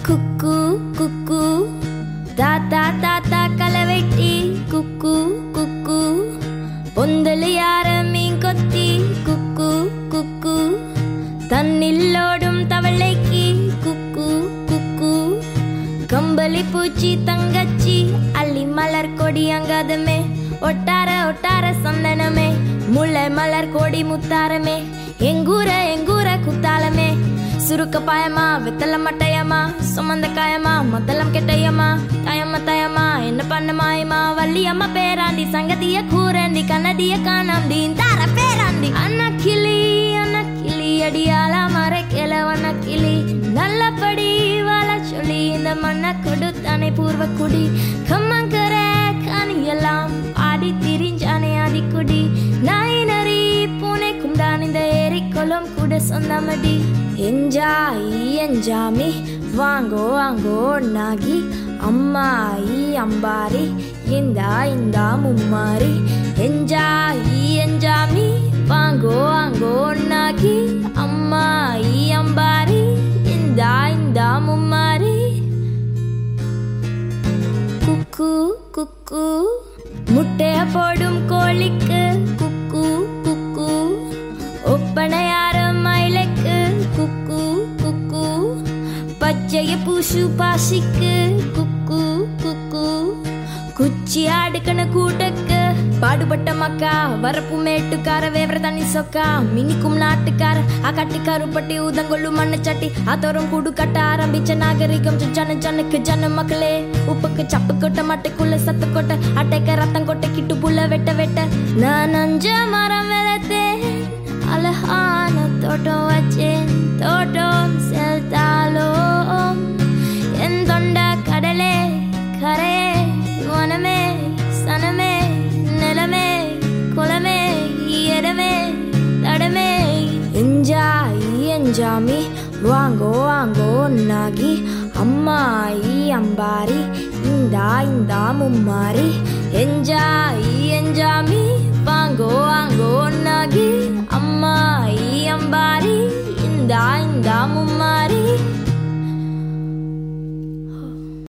குக்கு குக்கு தாத்தா தாத்தா கலவெட்டி குக்கு குக்கு பொந்தல் யார மீன் கொத்தி குக்கு குக்கு தன்னில்லோடும் தவளைக்கு குக்கு குக்கு கம்பளி பூச்சி தங்கச்சி அள்ளி மலர் கொடி அங்காதமே ஒட்டார ஒட்டார சந்தனமே முல்லை மலர் கொடி முத்தாரமே எங்கூர எங்கூர குத்தாலமே சுருக்க பாயமா வெத்தல மட்டையம்மா சுமந்த காயமா மத்தளம் கெட்டையம்மா தாயம்மா தாயம்மா என்ன பண்ண மாயமா வள்ளியம்மா பேராண்டி சங்கதிய கூரண்டி கண்ணடிய காணாண்டி தார பேராண்டி அண்ணா கிளி அண்ணா கிளி அடியால மர கிழவண்ண கிளி நல்லபடி வாழ சொல்லி இந்த மண்ணை கொடுத்தானே பூர்வ குடி கம்மங்கர காணி எல்லாம் ஆடி திரிஞ்சானே ஆடிக்குடி நாய் நரி பூனைக்கும் தான் இந்த ஏரிக்குளம் கூட சொந்தமடி என்ஜாய் என்ஜாமி வாங்கோ வாங்கோ நாகி அம்மாயி அம்பாரி இந்தா இந்தா மும்மாரி என்ஜாய் என்ஜாமி வாங்கோ வாங்கோ நாகி அம்மாயி அம்பாரி இந்தா இந்தா மும்மாரி குக்கு குக்கு முட்டைய போடும் கோழிக்கு குக்கு குக்கு ஒப்பனையார மயிலுக்கு குக்கு குக்கு பச்சைய பூசு பாசிக்கு குக்கு குக்கு குச்சி அடுக்கன கூட்டக்கு பாடுபட்ட மக்கா வரப்பு மேட்டுக்கார வேவர தண்ணி சொக்கா மினிக்கும் நாட்டுக்கார ஆ கட்டி கருப்பட்டி ஊதங்கொள்ளு மண்ணு சட்டி ஆத்தோரம் கூடு கட்ட ஆரம்பிச்ச நாகரிகம் சுச்சான ஜனுக்கு ஜன மக்களே உப்புக்கு சப்பு கொட்ட மட்டைக்குள்ள சத்து கொட்ட அட்டைக்க ரத்தம் கொட்ட கிட்டு புள்ள வெட்ட வெட்ட நான் அஞ்ச மரம் வளர்த்தேன் அழகான தோட்டம் வச்சேன் தோட்டம் செல்தாலும் என் தொண்ட கடலே கரையே வனமே சனமே நிலமே குளமே இடமே தடமே என்ஜாய் என்ஜாமி வாங்கோ வாங்கோ நாகி அம்மாயி அம்பாரி இந்தா இந்தா மும்மாரி என்ஜாய் என்ஜாமி வாங்கோ வாங்கோ